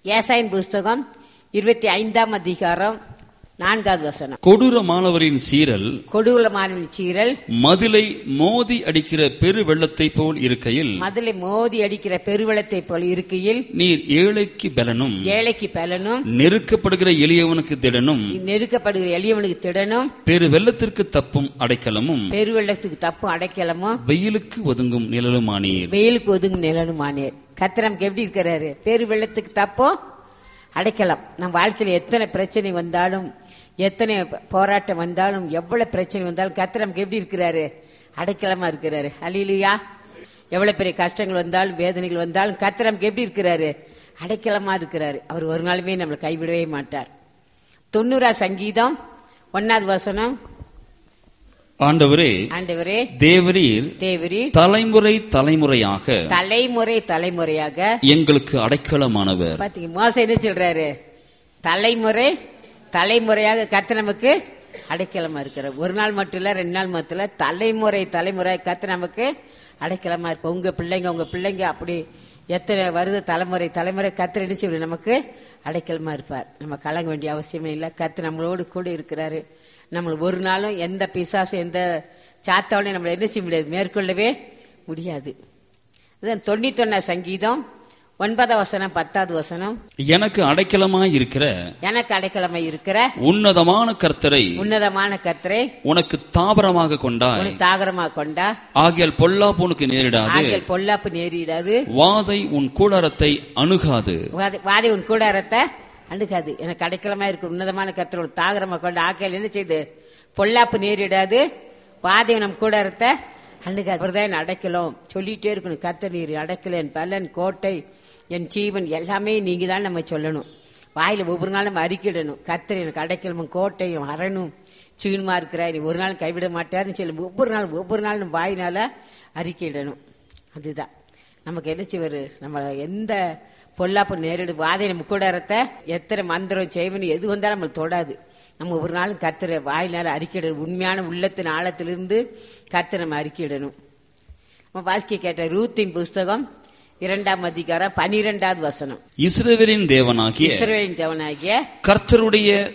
ஏசாயின் புஸ்தகம் இருபத்தி ஐந்தாம் அதிகாரம் நான்காவது வசனம் கொடூரமானவரின் சீரல் கொடூரமான சீரல் மதிலை மோதி அடிக்கிற பெரு வெள்ளத்தை போல் இருக்கையில் மதுளை மோதி அடிக்கிற பெருவெள்ளத்தை போல இருக்கையில் நீர் ஏழைக்கு பலனும் ஏழைக்கு பலனும் நெருக்கப்படுகிற எளியவனுக்கு திடனும் நெருக்கப்படுகிற எளியவனுக்கு திடனும் பெரு வெள்ளத்திற்கு தப்பும் அடைக்கலமும் பெருவெள்ளத்துக்கு தப்பும் அடைக்கலமும் வெயிலுக்கு ஒதுங்கும் நிழலுமானீர் வெயிலுக்கு ஒதுங்கும் நிலனுமானேர் கர்த்தர் நமக்கு எப்படி இருக்கிறாரு பெரு வெள்ளத்துக்கு தப்போ அடைக்கலாம் நம்ம வாழ்க்கையில எத்தனை பிரச்சனை வந்தாலும் எத்தனை போராட்டம் வந்தாலும் எவ்வளவு பிரச்சனை வந்தாலும் கர்த்தர் நமக்கு எப்படி இருக்கிறாரு அடைக்கலமா இருக்கிறாரு அலிலியா எவ்வளவு பெரிய கஷ்டங்கள் வந்தாலும் வேதனைகள் வந்தாலும் கர்த்தர் நமக்கு எப்படி இருக்கிறாரு அடைக்கலமா இருக்கிறாரு அவர் ஒரு நாளுமே நம்மளை கைவிடவே மாட்டார் தொண்ணூறா சங்கீதம் ஒன்னாவது வசனம் ஆண்டவரே ஆண்டவரே தேவரீர் தேவரி தலைமுறை தலைமுறையாக தலைமுறை தலைமுறையாக எங்களுக்கு அடைக்கலமானவர் பாத்தீங்க மோசம் என்ன சொல்றாரு தலைமுறை தலைமுறையாக கத்து நமக்கு அடைக்கலமா இருக்கிறார் ஒரு நாள் மட்டும் இல்ல ரெண்டு நாள் மட்டும் இல்ல தலைமுறை தலைமுறை கத்து நமக்கு அடைக்கலமா இருக்கு உங்க பிள்ளைங்க உங்க பிள்ளைங்க அப்படி எத்தனை வருது தலைமுறை தலைமுறை கத்து என்ன செய்வாரு நமக்கு அடைக்கலமா இருப்பார் நம்ம கலங்க வேண்டிய அவசியமே இல்லை கத்து நம்மளோடு கூட இருக்கிறாரு நம்மள ஒரு நாளும் எந்த பிசாசும் எந்த சாத்தாவளையும் நம்மளை என்ன செய்ய முடியாது மேற்கொள்ளவே முடியாது இதுதான் தொண்ணூத்தொன்னா சங்கீதம் ஒன்பதாம் வசனம் பத்தாவது வசனம் எனக்கு அடைக்கலமாய் இருக்கிற எனக்கு அடைக்கலமை இருக்கிற உன்னதமான கர்த்தரை உன்னதமான கர்த்தரை உனக்கு தாபரமாக கொண்டாய் உனக்கு தாகரமா கொண்டா ஆகியால் பொல்லாப்பு உனக்கு நேரிடாது ஆகியல் பொல்லாப்பு நேரிடாது வாதை உன் கூடாரத்தை அணுகாது வாதை- வாதை உன் கூடாரத்தை அணுகாது எனக்கு அடைக்கலமா இருக்கு உன்னதமான கர்த்தர் உனக்கு தாகரமா கொண்ட ஆக்கையில் என்ன செய்து பொல்லாப்பு நேரிடாது வாதை நம் கூடாரத்தை அணுகாது அவர்தான் என்னை அடைக்கலம் சொல்லிட்டே இருக்கணும் கர்த்தர் நீர் அடைக்கல என் பலன் கோட்டை என் ஜீவன் எல்லாமே நீங்க தான் நம்ம சொல்லணும் வாயில ஒவ்வொரு நாளும் நம்ம அறிக்கிடணும் கர்த்தர் எனக்கு அடைக்கலமும் கோட்டையும் அரணும் சீனுமா இருக்கிறார் நீ ஒரு நாள் கைவிட மாட்டாருன்னு சொல்லி ஒவ்வொரு நாள் ஒவ்வொரு நாள் நம்ம வாயினால அறிக்கையிடணும் அதுதான் நமக்கு என்ன செய்வாரு நம்ம எந்த பொல்லாப்பு நேரிடு வாதை நம்ம கூடாரத்தை எத்தனை மந்திரம் செய்வனு எது வந்தாலும் நம்மளை தொடாது நம்ம ஒரு நாளும் கத்துற வாயினால அறிக்கையிடணும் உண்மையான உள்ளத்தின் ஆழத்திலிருந்து கத்து நம்ம அறிக்கையிடணும் நம்ம வாசிக்க கேட்ட ரூத்தின் புஸ்தகம் இரண்டாம் அதிகாரம் பனிரெண்டாவது வசனம் இஸ்ரவேலின் தேவனாகிய இஸ்ரவேலின் தேவனாகிய கர்த்தருடைய